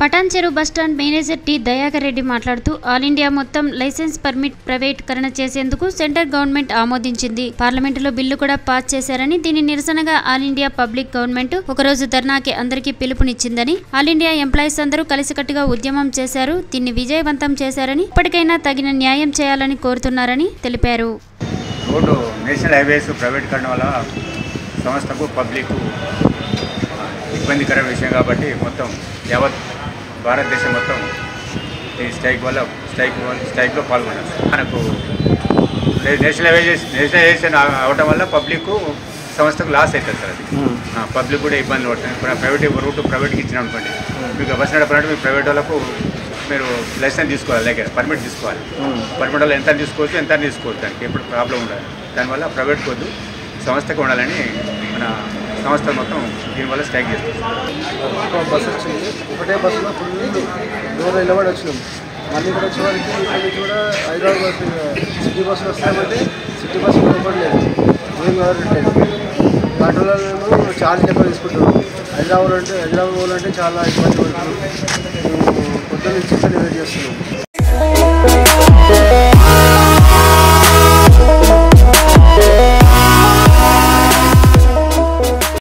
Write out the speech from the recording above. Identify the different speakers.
Speaker 1: Patan Patancheru bus stand manager T Dayakar Reddy మాట్లాడుతూ all India మొత్తం licence permit ప్రైవేటీకరణ చేసేందుకు సెంట్రల్ గవర్నమెంట్ ఆమోదించింది పార్లమెంటులో బిల్లు కూడా పాస్ చేశారని దీని నిరసనగా ఆల్ ఇండియా పబ్లిక్ గవర్నమెంట్ ఒకరోజు ధర్నాకి అందరికీ పిలుపునిచ్చిందని ఆల్ ఇండియా ఎంప్లాయీస్ అందరూ కలిసికట్టుగా ఉద్యమం చేశారు దీన్ని విజయవంతం చేశారని ఇప్పటికైనా తగిన న్యాయం చేయాలని కోరుతున్నారని తెలిపారు
Speaker 2: రోడ్డు నేషనల్ హైవేస్ ప్రైవేటీకరణ వల్ల సంస్థకు పబ్లిక్ ఇబ్బందికర విషయం కాబట్టి మొత్తం యావత్ భారతదేశం మొత్తం ఈ స్ట్రైక్ వల్ల స్ట్రైక్ వల్ల స్ట్రైక్లో పాల్గొన్నారు మనకు నే- నేషనల్ హైవేస్ నేషనలైజేషన్ అవడం వల్ల పబ్లిక్ సంస్థకు లాస్ అవుతుంది సార్ అది ఆ, పబ్లిక్ కూడా ఇబ్బందులు పడుతుంది ఇప్పుడు ప్రైవేట్ రూట్ ప్రైవేట్కి ఇచ్చిన అనుకోండి మీకు బస్ నడపాలంటే మీకు ప్రైవేట్ వాళ్ళకు మీరు లైసెన్స్ తీసుకోవాలి దగ్గర పర్మిట్ తీసుకోవాలి పర్మిట్ వాళ్ళు ఎంత తీసుకోవచ్చు ఎంత తీసుకోవచ్చు దానికి ఎప్పుడు ప్రాబ్లం ఉండదు దానివల్ల ప్రైవేట్ కొద్దు సంస్థకు ఉండాలని మన సంస్థ మొత్తం దీనివల్ల స్ట్రైక్ చేస్తుంది
Speaker 3: ఒక బస్సు వచ్చింది ఒకటే బస్సులో ఫుల్ దూరం నిలబడి వచ్చినాం మళ్ళీ ఇక్కడ వచ్చేవారికి ఇక్కడ నుంచి కూడా హైదరాబాద్ సిటీ బస్సులు వస్తామంటే సిటీ బస్సు కూడా ఇవ్వట్లేదు ఏం కావట్లేదు ఆటోలలో ఛార్జ్ ఎక్కువ తీసుకుంటున్నాం హైదరాబాద్ అంటే హైదరాబాద్ పోవాలంటే చాలా ఇబ్బంది పడుతున్నాం మేము పొద్దున్న నుంచి ఇక్కడ వెయిట్ చేస్తున్నాం